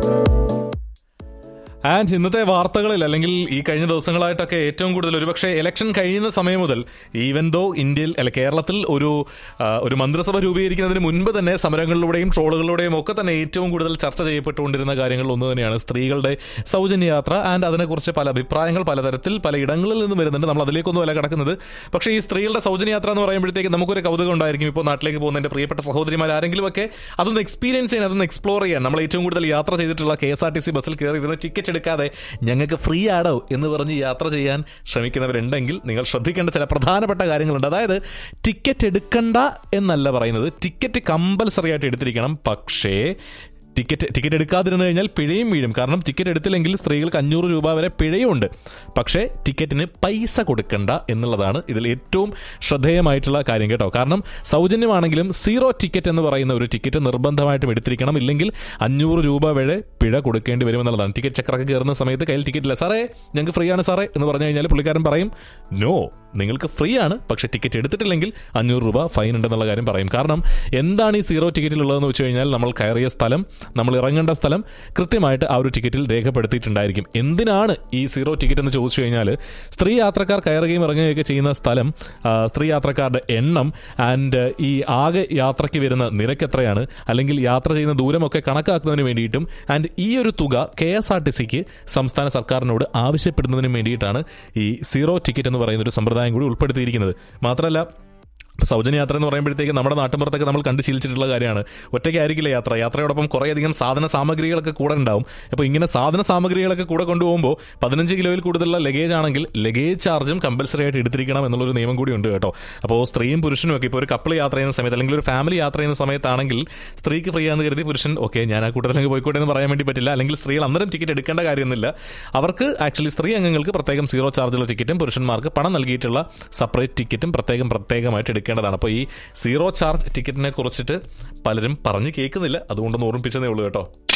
and ഇന്നത്തെ വാർത്തകളിൽ അല്ലെങ്കിൽ ഈ കഴിഞ്ഞ ദിവസങ്ങളായിട്ടൊക്കെ ഏറ്റവും കൂടുതൽ ഒരുപക്ഷെ ഇലക്ഷൻ കഴിയുന്ന സമയം മുതൽ ഈവൻ ദോ ഇന്ത്യയിൽ അല്ല കേരളത്തിൽ ഒരു ആ, ഒരു മന്ത്രിസഭ രൂപീകരിക്കുന്നതിന് മുൻപ് തന്നെ സമരങ്ങളിലൂടെയും ട്രോളുകളിലൂടെയും ഒക്കെ തന്നെ ഏറ്റവും കൂടുതൽ ചർച്ച ചെയ്യപ്പെട്ടുകൊണ്ടിരുന്ന കാര്യങ്ങളിൽ ഒന്ന് തന്നെയാണ് സ്ത്രീകളുടെ സൗജന്യ യാത്ര ആൻഡ് അതിനെക്കുറിച്ച് പല അഭിപ്രായങ്ങൾ പലതരത്തിൽ പല ഇടങ്ങളിൽ നിന്ന് വരുന്നുണ്ട് നമ്മൾ അതിലേക്കൊന്നും അല്ല കിടക്കുന്നത് പക്ഷേ ഈ സ്ത്രീകളുടെ സൗജന്യ യാത്ര എന്ന് പറയുമ്പോഴത്തേക്ക് നമുക്കൊരു കൗതുകം ഉണ്ടായിരിക്കും ഇപ്പോൾ നാട്ടിലേക്ക് പോകുന്ന എൻ്റെ പ്രിയപ്പെട്ട സഹോദരിമാർ ആരെങ്കിലും ഒക്കെ അതൊന്ന് എക്സ്പീരിയൻസ് ചെയ്യാൻ അതൊന്ന് എക്സ്പ്ലോർ ചെയ്യാൻ നമ്മൾ ഏറ്റവും കൂടുതൽ യാത്ര ചെയ്തിട്ടുള്ള K S R T C ബസ്സിൽ കയറി ഇരുന്ന് ടിക്കറ്റ് എടുക്കാതെ ഞങ്ങൾക്ക് ഫ്രീ ആടോ എന്ന് പറഞ്ഞ് യാത്ര ചെയ്യാൻ ശ്രമിക്കുന്നവരുണ്ടെങ്കിൽ നിങ്ങൾ ശ്രദ്ധിക്കേണ്ട ചില പ്രധാനപ്പെട്ട കാര്യങ്ങളുണ്ട് അതായത് ടിക്കറ്റ് എടുക്കണ്ട എന്നല്ല പറയുന്നത് ടിക്കറ്റ് കമ്പൽസറി ആയിട്ട് എടുത്തിരിക്കണം പക്ഷേ ടിക്കറ്റ് ടിക്കറ്റ് എടുക്കാതിരുന്നു കഴിഞ്ഞാൽ പിഴയും വീഴും കാരണം ടിക്കറ്റ് എടുത്തില്ലെങ്കിൽ സ്ത്രീകൾക്ക് അഞ്ഞൂറ് രൂപ വരെ പിഴയുണ്ട് പക്ഷേ ടിക്കറ്റിന് പൈസ കൊടുക്കണ്ട എന്നുള്ളതാണ് ഇതിൽ ഏറ്റവും ശ്രദ്ധേയമായിട്ടുള്ള കാര്യം കേട്ടോ കാരണം സൗജന്യമാണെങ്കിലും സീറോ ടിക്കറ്റ് എന്ന് പറയുന്ന ഒരു ടിക്കറ്റ് നിർബന്ധമായിട്ടും എടുത്തിരിക്കണം ഇല്ലെങ്കിൽ അഞ്ഞൂറ് രൂപ വരെ പിഴ കൊടുക്കേണ്ടി വരും എന്നുള്ളതാണ് ടിക്കറ്റ് ചക്രക്ക് കയറുന്ന സമയത്ത് കയ്യിൽ ടിക്കറ്റ് ഇല്ല സാറേ ഞങ്ങൾക്ക് ഫ്രീ ആണ് സാറേ എന്ന് പറഞ്ഞു കഴിഞ്ഞാൽ പുള്ളിക്കാരൻ പറയും നോ നിങ്ങൾക്ക് ഫ്രീ ആണ് പക്ഷേ ടിക്കറ്റ് എടുത്തിട്ടില്ലെങ്കിൽ അഞ്ഞൂറ് രൂപ ഫൈൻ ഉണ്ടെന്നുള്ള കാര്യം പറയും കാരണം എന്താണ് ഈ സീറോ ടിക്കറ്റിലുള്ളതെന്ന് വെച്ച് കഴിഞ്ഞാൽ നമ്മൾ കയറിയ സ്ഥലം നമ്മൾ ഇറങ്ങേണ്ട സ്ഥലം കൃത്യമായിട്ട് ആ ഒരു ടിക്കറ്റിൽ രേഖപ്പെടുത്തിയിട്ടുണ്ടായിരിക്കും എന്തിനാണ് ഈ സീറോ ടിക്കറ്റ് എന്ന് ചോദിച്ചു കഴിഞ്ഞാൽ സ്ത്രീ യാത്രക്കാർ കയറുകയും ഇറങ്ങുകയൊക്കെ ചെയ്യുന്ന സ്ഥലം ആ, സ്ത്രീ യാത്രക്കാരുടെ എണ്ണം ആൻഡ് ഈ ആകെ യാത്രയ്ക്ക് വരുന്ന നിരക്ക് എത്രയാണ് അല്ലെങ്കിൽ യാത്ര ചെയ്യുന്ന ദൂരമൊക്കെ കണക്കാക്കുന്നതിന് വേണ്ടിയിട്ടും ആൻഡ് ഈ ഒരു തുക കെ എസ് ആർ ടി സിക്ക് സംസ്ഥാന സർക്കാരിനോട് ആവശ്യപ്പെടുന്നതിന് വേണ്ടിയിട്ടാണ് ഈ സീറോ ടിക്കറ്റ് എന്ന് പറയുന്ന ഒരു സമ്പ്രദായം കൂടി ഉൾപ്പെടുത്തിയിരിക്കുന്നത് മാത്രമല്ല ഇപ്പൊ സൗജന്യ യാത്ര എന്ന് പറയുമ്പോഴത്തേക്ക് നമ്മുടെ നാട്ടിൻപുറത്തൊക്കെ നമ്മൾ കണ്ട് ശീലിച്ചിട്ടുള്ള കാര്യമാണ് ഒറ്റയ്ക്കായിരിക്കില്ല യാത്ര യാത്രയോടൊപ്പം കുറേയധികം സാധന സാമഗ്രികളൊക്കെ കൂടെ ഉണ്ടാവും അപ്പോൾ ഇങ്ങനെ സാധന സാമഗ്രികളൊക്കെ കൂടെ കൊണ്ടുപോകുമ്പോൾ പതിനഞ്ച് കിലോയിൽ കൂടുതലുള്ള ലഗേജ് ആണെങ്കിൽ ലഗേജ് ചാർജും കമ്പൽസറി ആയിട്ട് എടുത്തിരിക്കണം എന്നുള്ളൊരു നിയമം കൂടി ഉണ്ട് കേട്ടോ അപ്പോൾ സ്ത്രീയും പുരുഷനും ഒക്കെ ഇപ്പോൾ ഒരു കപ്പിൾ യാത്ര ചെയ്യുന്ന സമയത്ത് അല്ലെങ്കിൽ ഒരു ഫാമിലി യാത്ര ചെയ്യുന്ന സമയത്താണെങ്കിൽ സ്ത്രീക്ക് ഫ്രീ ആണെന്ന് കരുതി പുരുഷൻ ഓക്കെ ഞാൻ ആ കൂട്ടത്തിലേക്ക് പോയിക്കോട്ടെ എന്ന് പറയാൻ വേണ്ടി പറ്റില്ല അല്ലെങ്കിൽ സ്ത്രീകൾ അന്നേരം ടിക്കറ്റ് എടുക്കേണ്ട കാര്യമൊന്നുമില്ല അവർക്ക് ആക്ച്വലി സ്ത്രീ അംഗങ്ങൾക്ക് പ്രത്യേകം സീറോ ചാർജുള്ള ടിക്കറ്റും പുരുഷന്മാർക്ക് പണം നൽകിയിട്ടുള്ള സെപ്പറേറ്റ് ടിക്കറ്റും പ്രത്യേകം പ്രത്യേകമായിട്ട് എടുക്കേണ്ടതാണ് അപ്പോൾ ഈ സീറോ ചാർജ് ടിക്കറ്റിനെ കുറിച്ചിട്ട് പലരും പറഞ്ഞു കേൾക്കുന്നില്ല അതുകൊണ്ടൊന്ന് ഓർമ്മിപ്പിച്ചതേ ഉള്ളൂ കേട്ടോ